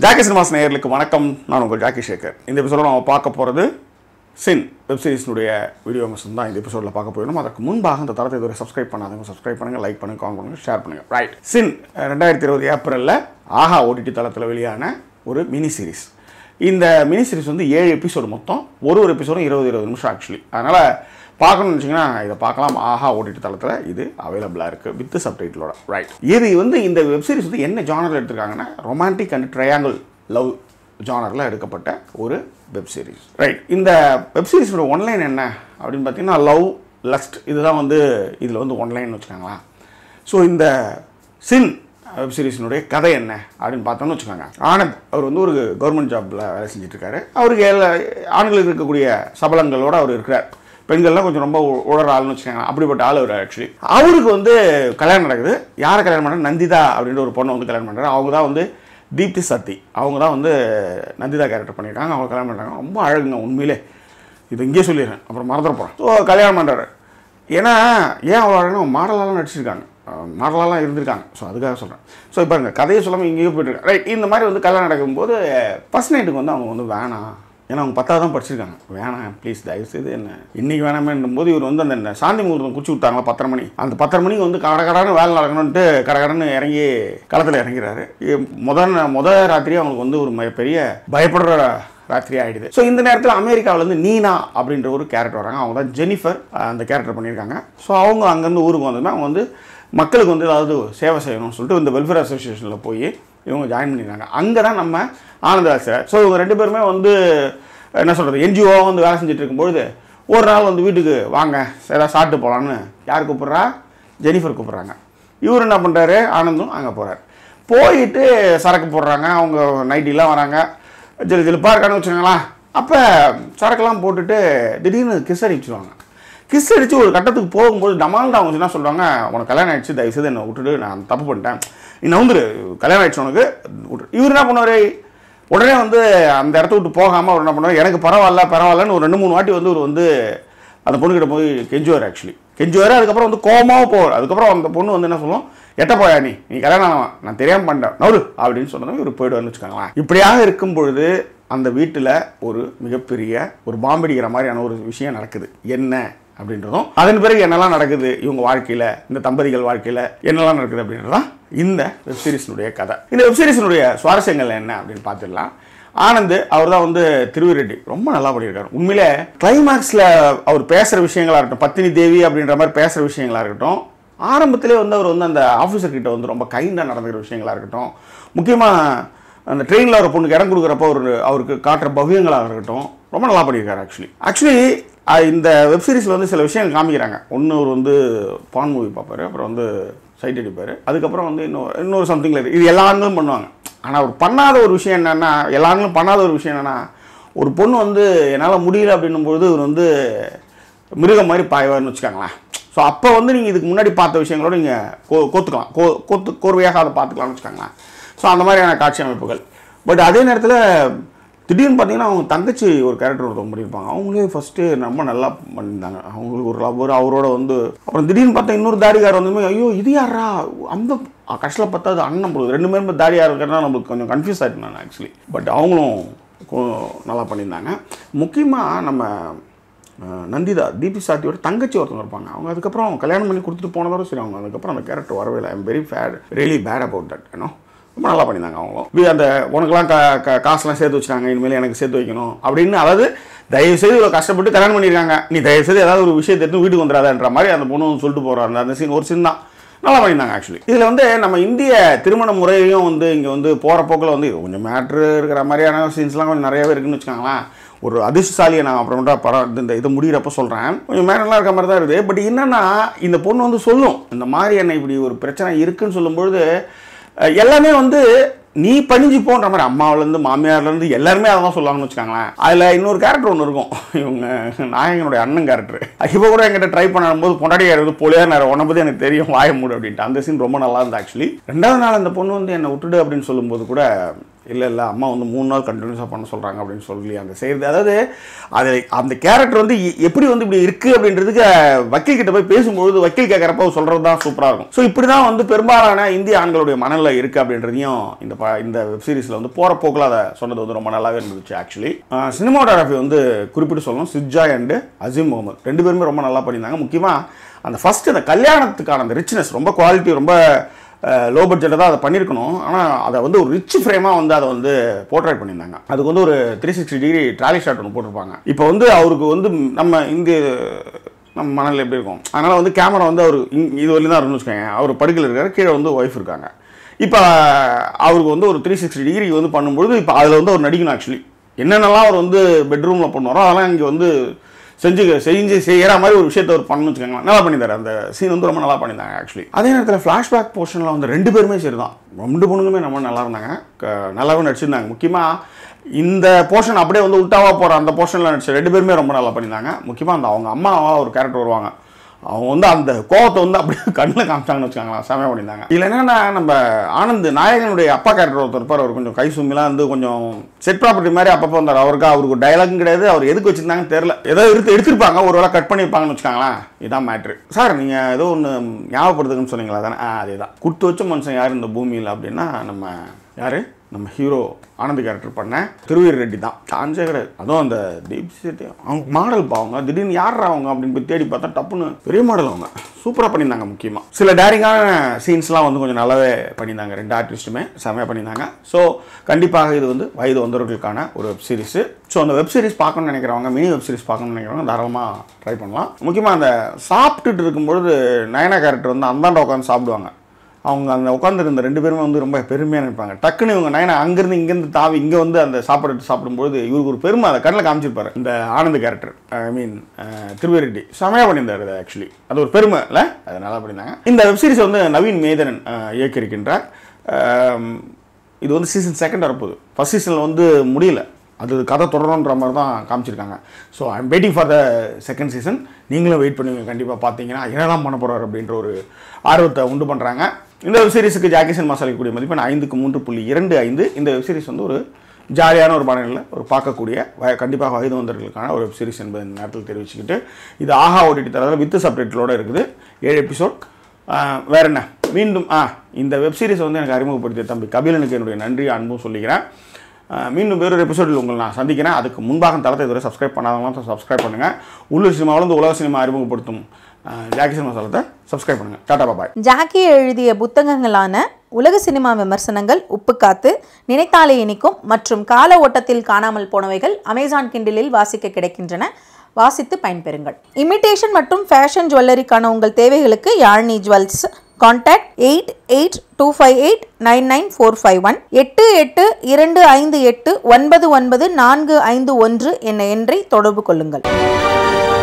Jackie cinemas நேயர்களுக்கு வணக்கம் நான் உங்கள் ஜாக்கி சேகர் இந்த எபிசோட நம்ம பார்க்க போகிறது சின் வெப் சீரிஸ்னுடைய வீடியோ மிஷன் தான் இந்த எபிசோடில் பார்க்க போயிடும் அதற்கு முன்பாக இந்த தரத்தை இதுவரை சப்ஸ்கிரைப் பண்ணாதவங்க சப்ஸ்கிரைப் பண்ணுங்கள் லைக் பண்ணுங்கள் காமெண்ட் பண்ணுங்கள் ஷேர் பண்ணுங்கள் ரைட் சின் ரெண்டாயிரத்தி இருபது ஏப்ரலில் ஆஹா ஓடிடி தளத்தில் வெளியான ஒரு மினி சீரிஸ் இந்த மினி சீரிஸ் வந்து ஏழு எபிசோடு மொத்தம் ஒரு ஒரு எபிசோடும் இருபது இருபது நிமிஷம் ஆக்சுவலி அதனால் பார்க்கணும்னு வச்சிங்கன்னா இதை பார்க்கலாம் ஆஹா ஓடிடி தளத்தில் இது அவைலபிளாக இருக்குது வித் சப்டைட்டிலோட ரைட் இது வந்து இந்த வெப் சீரிஸ் வந்து என்ன ஜானரில் எடுத்திருக்காங்கன்னா ரொமான்டிக் அண்ட் ட்ரையாங்கிள் லவ் ஜானரில் எடுக்கப்பட்ட ஒரு வெப் சீரிஸ் ரைட் இந்த வெப் சீரிஸோட ஒன்லைன் என்ன அப்படின்னு பார்த்தீங்கன்னா லவ் லஸ்ட் இதுதான் வந்து இதில் வந்து ஒன்லைன் வச்சுக்கோங்களேன் ஸோ இந்த சின் வெப் சீரிஸினுடைய கதை என்ன அப்படின்னு பார்த்தோம்னு வச்சுக்கோங்க ஆனந்த் அவர் வந்து ஒரு கவர்மெண்ட் ஜாப்பில் வேலை செஞ்சுட்டு இருக்காரு அவருக்கு எல்லா ஆண்களுக்கு இருக்கக்கூடிய சபலங்களோட அவர் இருக்கிறார் பெண்கள்லாம் கொஞ்சம் ரொம்ப உ- உழற ஆள்னு வச்சுக்கோங்க அப்படிப்பட்ட ஆள் அவர் ஆக்சுவலி அவருக்கு வந்து கல்யாணம் நடக்குது யாரை கல்யாணம் பண்ணுறாரு நந்திதா அப்படின்ற ஒரு பொண்ணை வந்து கல்யாணம் பண்ணுறாரு அவங்க தான் வந்து தீப்தி சத்தி அவங்க தான் வந்து நந்திதா கேரக்டர் பண்ணியிருக்காங்க அவங்க கல்யாணம் பண்ணுறாங்க ரொம்ப அழகுங்க உண்மையிலே இது இங்கேயே சொல்லிடுறேன் அப்புறம் மறந்துட போகிறேன் ஸோ கல்யாணம் பண்ணுறாரு ஏன்னா ஏன் அவ்வளோ அழகாக மாடலாலாம் நடிச்சிருக்காங்க மாடலாலாம் இருந்திருக்காங்க ஸோ அதுக்காக சொல்கிறேன் ஸோ இப்போ இந்த கதையை சொல்லாமல் இங்கேயே போயிட்டுருக்காங்க ரைட் இந்த மாதிரி வந்து கல்யாணம் நடக்கும்போது ஃபஸ்ட் நைட்டுக்கு வந்து அவங்க வந்து வேணாம் ஏன்னா அவங்க பத்தாவது தான் படிச்சிருக்காங்க வேணாம் ப்ளீஸ் தயவுசெய்து என்ன இன்னைக்கு வேணாமேன்னும் போது இவர் வந்து அந்த சாந்தி முகூர்த்தம் குச்சி விட்டாங்களா பத்தரை மணி அந்த பத்தரை மணிக்கு வந்து கடகடன்னு வேலை நடக்கணும்ட்டு கடகடன்னு இறங்கி களத்தில் இறங்கிறாரு இ- முதல் நா- முத ராத்திரி அவங்களுக்கு வந்து ஒரு ம- பெரிய பயப்படுற ராத்திரி ஆகிடுது ஸோ இந்த நேரத்தில் அமெரிக்காவிலேருந்து நீனா அப்படின்ற ஒரு கேரக்டர் வராங்க அவங்க தான் ஜெனிஃபர் அஹ், அந்த கேரக்டர் பண்ணியிருக்காங்க ஸோ அவங்க அங்கேருந்து ஊருக்கு வந்ததுமே அவங்க வந்து மக்களுக்கு வந்து ஏதாவது சேவை செய்யணும்னு சொல்லிட்டு இந்த வெல்ஃபேர் அசோசியேஷனில் போய் இவங்க ஜாயின் பண்ணியிருக்காங்க அங்கே தான் நம்ம ஆனந்தராஜ் ஸோ இவங்க ரெண்டு பேருமே வந்து என்ன சொல்கிறது என்ஜிஓ வந்து வேலை செஞ்சுட்டு இருக்கும்பொழுது ஒரு நாள் வந்து வீட்டுக்கு வாங்க ஏதாவது சாப்பிட்டு போகலான்னு யார் கூப்பிட்றா ஜெனிஃபர் கூப்பிட்றாங்க இவர் என்ன பண்ணுறாரு ஆனந்தும் அங்கே போகிறார் போயிட்டு சரக்கு போடுறாங்க அவங்க நைட்டிலாம் வராங்க ஜிலு ஜிலுப்பாக இருக்கான்னு வச்சுக்கோங்களேன் அப்போ சரக்கெல்லாம் போட்டுட்டு திடீர்னு கிஸ் அடிச்சிருவாங்க கிஸ் அடித்து ஒரு கட்டத்துக்கு போகும்போது டமால்னு அவங்க என்ன சொல்கிறாங்க உனக்கு கல்யாணம் ஆயிடுச்சு தயவுசெய்து என்னை விட்டுட்டு நான் தப்பு பண்ணிட்டேன் நீ நவுந்துரு கல்யாணம் ஆயிடுச்சு உனக்கு விட்டுரு. இவர் என்ன பண்ணுவார் உடனே வந்து அந்த இடத்த விட்டு போகாமல் அவர் என்ன பண்ணுவார் எனக்கு பரவாயில்ல பரவாயில்லன்னு ஒரு ரெண்டு மூணு வாட்டி வந்து ஒரு வந்து அந்த பொண்ணுக்கிட்ட போய் கெஞ்சுவார் ஆக்சுவலி கெஞ்சுவார் அதுக்கப்புறம் வந்து கோமாவும் போவார் அதுக்கப்புறம் அந்த பொண்ணு வந்து என்ன சொல்லும் எட்ட போயா நீ நீ கல்யாணம் ஆனவன் நான் தெரியாமல் பண்ணிட்டேன் நவரு அப்படின்னு சொன்னதும் இவர் போயிடுவார்னு வச்சுக்கோங்களேன் இப்படியாக இருக்கும் பொழுது அந்த வீட்டில் ஒரு மிகப்பெரிய ஒரு பாம்படிக்கிற மாதிரியான ஒரு விஷயம் நடக்குது என்ன அப்படின்றதும் அதன் பிறகு என்னெல்லாம் நடக்குது இவங்க வாழ்க்கையில் இந்த தம்பதிகள் வாழ்க்கையில் என்னெல்லாம் நடக்குது அப்படின்றதான் இந்த வெப் சீரிஸினுடைய கதை இந்த வெப் சீரிஸினுடைய சுவாரஸ்யங்கள் என்ன அப்படின்னு பார்த்துடலாம் ஆனந்த் அவர் தான் வந்து திருவிரெட்டி ரொம்ப நல்லா பண்ணியிருக்காரு உண்மையிலே கிளைமேக்ஸில் அவர் பேசுகிற விஷயங்களா இருக்கட்டும் பத்தினி தேவி அப்படின்ற மாதிரி பேசுகிற விஷயங்களா இருக்கட்டும் ஆரம்பத்திலே வந்து அவர் வந்து அந்த ஆஃபீஸர் கிட்ட வந்து ரொம்ப கைண்டாக நடந்துக்கிற விஷயங்களா இருக்கட்டும் முக்கியமாக அந்த ட்ரெயினில் ஒரு பொண்ணுக்கு இடம் கொடுக்குறப்ப ஒரு அவருக்கு காட்டுற பவ்யங்களாக இருக்கட்டும் ரொம்ப நல்லா பண்ணியிருக்காரு ஆக்சுவலி ஆக்சுவலி இந்த வெப் சீரிஸில் வந்து சில விஷயங்கள் காமிக்கிறாங்க ஒன்று அவர் வந்து பான் மூவி பார்ப்பாரு அப்புறம் வந்து சைட் அடிப்பார் அதுக்கப்புறம் வந்து இன்னொரு இன்னொரு சம்திங்கில் இது எல்லா ஆண்களும் பண்ணுவாங்க ஆனால் அவர் பண்ணாத ஒரு விஷயம் என்னென்னா எல்லா ஆண்களும் பண்ணாத ஒரு விஷயம் என்னென்னா ஒரு பொண்ணு வந்து என்னால் முடியல அப்படின்னும்பொழுது இவர் வந்து மிருகம் மாதிரி பாய்வார்னு வச்சுக்கோங்களேன் ஸோ அப்போ வந்து நீங்கள் இதுக்கு முன்னாடி பார்த்த விஷயங்களோட நீங்கள் கோ கோத்துக்கலாம் கோ கோத்து கோர்வையாக அதை பார்த்துக்கலாம்னு வச்சுக்கோங்களேன் ஸோ அந்த மாதிரியான காட்சி அமைப்புகள் பட் அதே நேரத்தில் திடீர்னு பார்த்தீங்கன்னா அவங்க தங்கச்சி ஒரு கேரக்டர் ஒருத்தவங்க பண்ணியிருப்பாங்க அவங்களே ஃபஸ்ட்டு ரொம்ப நல்லா பண்ணியிருந்தாங்க அவங்களுக்கு ஒரு லவ்வர் அவரோட வந்து அப்புறம் திடீர்னு பார்த்தா இன்னொரு தாடிகார் வந்து ஐயோ இது யாரா அந்த கஷ்டத்தில் பார்த்தா அது அண்ணன் போடுது ரெண்டு பேருமே தாடியாக இருக்கிறதா நம்மளுக்கு கொஞ்சம் கன்ஃபியூஸ் ஆகிட்டு நான் ஆக்சுவலி பட் அவங்களும் கொ- நல்லா பண்ணியிருந்தாங்க முக்கியமாக நம்ம அஹ், நந்திதா தீபி சாத்தியோட தங்கச்சி ஒருத்தவங்க இருப்பாங்க அவங்க அதுக்கப்புறம் கல்யாணம் பண்ணி கொடுத்துட்டு போனதோட சரி அவங்க அதுக்கப்புறம் அந்த கேரக்டர் வரவே இல்லை I'm very fad really bad about that ஏன்னோ ரொம்ப நல்லா பண்ணியிருந்தாங்க அவங்களும் வி- அந்த உனக்கெல்லாம் கா கா- காசுலாம் சேர்த்து வச்சுட்டாங்க இனிமேல் எனக்கு சேர்த்து வைக்கணும் அப்படின்னு அதாவது தயவு செய்து இவ்வளோ கஷ்டப்பட்டு கல்யாணம் பண்ணியிருக்காங்க நீ தயவு செய்து ஏதாவது ஒரு விஷயத்தை எடுத்து வீட்டுக்கு வந்துடாதன்ற மாதிரி அந்த பொண்ணு வந்து சொல்லிட்டு போகிறாங்க அந்த சீன் ஒரு சீன் தான் நல்லா பண்ணியிருந்தாங்க ஆக்சுவலி இதில் வந்து நம்ம இந்திய திருமண முறையும் வந்து இங்கே வந்து போகிற போக்கில் வந்து இது கொஞ்சம் மேட்ரு இருக்கிற மாதிரியான சீன்ஸ்லாம் கொஞ்சம் நிறையவே இருக்குன்னு வச்சுக்கோங்களேன் ஒரு அதிர்ஷ்டசாலியை நான் அப்புறமேட்டா படம் இந்த இது முடிகிறப்ப சொல்கிறேன் கொஞ்சம் மேனெல்லாம் இருக்க மாதிரி தான் இருக்குது பட் என்னன்னா இந்த பொண்ணு வந்து சொல்லும் இந்த மாதிரி என்ன இப்படி ஒரு பிரச்சனை இருக்குன்னு சொல்லும்பொழுது அஹ், எல்லாமே வந்து நீ பணிஞ்சு போன்ற மாதிரி அம்மாவிலேருந்து மாமியார்லேருந்து எல்லாருமே அதான் சொல்லுவாங்கன்னு வச்சுக்கோங்களேன் அதில் இன்னொரு கேரக்டர் ஒன்று இருக்கும் இவங்க நாயகனுடைய அண்ணன் கேரக்டர் இப்போ கூட என்கிட்ட ட்ரை பண்ணும்போது பொண்டாடியார் வந்து போலியா நேரம் உன்னை பற்றி எனக்கு தெரியும் வாய மூடு அப்படின்ட்டு அந்த சீன் ரொம்ப நல்லா இருந்தது ஆக்சுவலி ரெண்டாவது நாள் அந்த பொண்ணு வந்து என்னை விட்டுடு அப்படின்னு சொல்லும்போது கூட இல்லை இல்லை அம்மா வந்து மூணு நாள் கண்டினியூஸாக பண்ண சொல்கிறாங்க அப்படின்னு சொல்லி அந்த செய்கிறது அதாவது அது அந்த கேரக்டர் வந்து எ- எப்படி வந்து இப்படி இருக்குது அப்படின்றதுக்கு அஹ், வக்கீல் கிட்ட போய் பேசும்பொழுது வக்கீல் கேட்குறப்ப சொல்கிறது தான் சூப்பராக இருக்கும் ஸோ இப்படி தான் வந்து பெரும்பாலான இந்திய ஆண்களுடைய மனநிலை இருக்குது அப்படின்றதையும் இந்த ப இந்த வெப் சீரிஸில் வந்து போகிற போக்கில் அதை சொன்னது வந்து ரொம்ப நல்லாவே இருந்துச்சு ஆக்சுவலி சினிமாட்டோகிராஃபி வந்து குறிப்பிட்டு சொல்லணும் சிஜாய் அண்டு அசீம் முகமது ரெண்டு பேருமே ரொம்ப நல்லா பண்ணியிருந்தாங்க முக்கியமாக அந்த ஃபஸ்ட்டு அந்த கல்யாணத்துக்கான அந்த ரிச்னஸ் ரொம்ப குவாலிட்டி ரொம்ப லோ பட்ஜெட்டில் தான் அதை பண்ணியிருக்கணும் ஆனால் அதை வந்து ஒரு ரிச் ஃப்ரேமாக வந்து அதை வந்து போர்ட்ரேட் பண்ணியிருந்தாங்க அதுக்கு வந்து ஒரு three sixty degree trolley shot ஒன்று போட்டிருப்பாங்க இப்போ வந்து அவருக்கு வந்து நம்ம இந்திய நம்ம மணல் எப்படி இருக்கும் அதனால் வந்து கேமரா வந்து அவர் இது வரையும் தான் இருக்குன்னு வச்சுக்கோங்க அவர் படுக்கையில் இருக்காரு கீழே வந்து ஒய்ஃப் இருக்காங்க இப்போ அவருக்கு வந்து ஒரு த்ரீ சிக்ஸ்டி டிகிரி வந்து பண்ணும்பொழுது இப்போ அதில் வந்து அவர் நடிக்கணும் ஆக்சுவலி என்னென்னலாம் அவர் வந்து பெட்ரூமில் பண்ணுவாரோ அதெல்லாம் இங்கே வந்து செஞ்சு செஞ்சு செய்கிற மாதிரி ஒரு விஷயத்தை அவர் பண்ணு வச்சுக்கோங்களேன் நல்லா பண்ணியிருந்தாரு அந்த சீன் வந்து ரொம்ப நல்லா பண்ணியிருந்தாங்க ஆக்சுவலி அதே நேரத்தில் ஃப்ளாஷ்பேக் போர்ஷனில் வந்து ரெண்டு பேருமே சரி தான் ரெண்டு பொண்ணுங்களுமே ரொம்ப நல்லா இருந்தாங்க க- நல்லாவே நடிச்சிருந்தாங்க முக்கியமாக இந்த போர்ஷன் அப்படியே வந்து உல்டாவா போகிற அந்த போர்ஷனில் நடிச்ச ரெண்டு பேருமே ரொம்ப நல்லா பண்ணியிருந்தாங்க முக்கியமாக அந்த அவங்க அம்மாவா ஒரு கேரக்டர் வருவாங்க அவங்க வந்து அந்த கோவத்தை வந்து அப்படியே கண்ணில் காமிச்சாங்கன்னு வச்சுக்காங்களா செமையாக பண்ணியிருந்தாங்க இதில் என்னன்னா நம்ம ஆனந்த் நாயகனுடைய அப்பா கேரக்டர் ஒருத்தர் இருப்பார் அவர் கொஞ்சம் கை சும்மிலாம் வந்து கொஞ்சம் செட் ப்ராப்பர்ட்டி மாதிரி அப்பப்போ வந்தார் அவருக்கு அவருக்கு டயலாகும் கிடையாது அவர் எதுக்கு வச்சிருந்தாங்கன்னு தெரியல ஏதோ எடுத்து எடுத்திருப்பாங்க ஒரு வேளை கட் பண்ணியிருப்பாங்கன்னு வச்சுக்காங்களேன் இதான் மேட்ரு சார் நீங்கள் ஏதோ ஒன்று ஞாபகப்படுத்துங்கன்னு சொன்னீங்களா தானே ஆ அதே தான் கொடுத்து வச்ச மனுஷன் யார் இந்த பூமியில் அப்படின்னா நம்ம யார் நம்ம ஹீரோ ஆனந்த் கேரக்டர் பண்ண திருவீர் ரெட்டி தான் சான்ஸே கிடையாது அதுவும் அந்த தீப் செட்டி அவங்க மாடல் பாவங்க திடீர்னு யார் அவங்க அப்படின்னு போய் தேடி பார்த்தா டப்புன்னு பெரிய மாடல் அவங்க சூப்பராக பண்ணியிருந்தாங்க முக்கியமாக சில டேரிங்கான சீன்ஸ்லாம் வந்து கொஞ்சம் நல்லாவே பண்ணியிருந்தாங்க ரெண்டு ஆர்டிஸ்ட்டுமே செமையாக பண்ணியிருந்தாங்க ஸோ கண்டிப்பாக இது வந்து வயது வந்தவர்களுக்கான ஒரு வெப் சீரிஸு ஸோ அந்த வெப் சீரிஸ் பார்க்கணும்னு நினைக்கிறவங்க மினி வெப் சீரிஸ் பார்க்கணும்னு நினைக்கிறவங்க தாராளமாக ட்ரை பண்ணலாம் முக்கியமாக அந்த சாப்பிட்டுட்டு இருக்கும்பொழுது நயனா கேரக்டர் வந்து அந்தாண்ட உட்காந்து சாப்பிடுவாங்க அவங்க அந்த உட்காந்துருந்த ரெண்டு பேருமே வந்து ரொம்ப பெருமையாக நினைப்பாங்க டக்குன்னு இவங்க நயனா அங்கேருந்து இங்கேருந்து தாவி இங்கே வந்து அந்த சாப்பாடு எடுத்து சாப்பிடும்போது இவருக்கு ஒரு பெருமை அதை கண்ணில் காமிச்சிருப்பாரு இந்த ஆனந்த் கேரக்டர் ஐ மீன் திருவேரெட்டி செமையாக பண்ணியிருந்தார் அது ஆக்சுவலி அது ஒரு பெருமை இல்லை அது நல்லா பண்ணியிருந்தாங்க இந்த வெப்சீரிஸ் வந்து நவீன் மேதனன் அஹ், இயக்கியிருக்கின்றார் அஹ், இது வந்து சீசன் செகண்ட் வரப்போகுது ஃபர்ஸ்ட் சீசனில் வந்து முடியல அது கதை தொடரணுன்ற மாதிரி தான் காமிச்சிருக்காங்க so I'm waiting for the second season நீங்களும் வெயிட் பண்ணுவீங்க கண்டிப்பாக பார்த்தீங்கன்னா என்னதான் பண்ண போகிறார் அப்படின்ற ஒரு ஆர்வத்தை உண்டு பண்ணுறாங்க இந்த வெப் சீரிஸுக்கு ஜாக்கிசன் மசாலிக்கூடிய மதிப்பெண் ஐந்துக்கு மூன்று புள்ளி இரண்டு ஐந்து இந்த வெப் சீரிஸ் வந்து ஒரு ஜாலியான ஒரு பாடலில் ஒரு பார்க்கக்கூடிய வய கண்டிப்பாக வயது வந்தவர்களுக்கான ஒரு வெப் சீரிஸ் என்பதை இந்த நேரத்தில் தெரிவிச்சுக்கிட்டு இது ஆஹா ஓடிடி தரத்தில் வித் சப்டைட்டிலோட இருக்குது ஏழு எபிசோட் வேற என்ன மீண்டும் ஆ இந்த வெப் சீரிஸ் வந்து எனக்கு அறிமுகப்படுத்திய தம்பி கபிலனுக்கு என்னுடைய நன்றி அன்பும் சொல்லிக்கிறேன் ஆஹ் மீண்டும் வேறொரு எபிசோடில் உங்களை நான் சந்திக்கிறேன் அதுக்கு முன்பாக தளத்தை இதுவரை சப்ஸ்கிரைப் பண்ணாதவங்க சப்ஸ்கிரைப் பண்ணுங்கள் உள்ளூர் சினிமாவிலிருந்து உலக சினிமா அறிமுகப்படுத்தும் ஆஹ் ஜாக்கி சினிமா தளத்தை சப்ஸ்கிரைப் பண்ணுங்கள் டாடா பாபாய் ஜாக்கி எழுதிய புத்தகங்களான உலக சினிமா விமர்சனங்கள் உப்புக்காத்து நினைத்தாலே இனிக்கும் மற்றும் கால ஓட்டத்தில் காணாமல் போனவைகள் அமேசான் கிண்டிலில் வாசிக்க கிடைக்கின்றன வாசித்து பயன்பெறுங்கள் இமிட்டேஷன் மற்றும் ஃபேஷன் ஜுவல்லரிக்கான உங்கள் தேவைகளுக்கு Yazhini jewels contact eight eight two five eight nine nine four five one எட்டு எட்டு இரண்டு ஐந்து எட்டு ஒன்பது ஒன்பது நான்கு ஐந்து ஒன்று என்ற எண்ணை தொடர்பு கொள்ளுங்கள்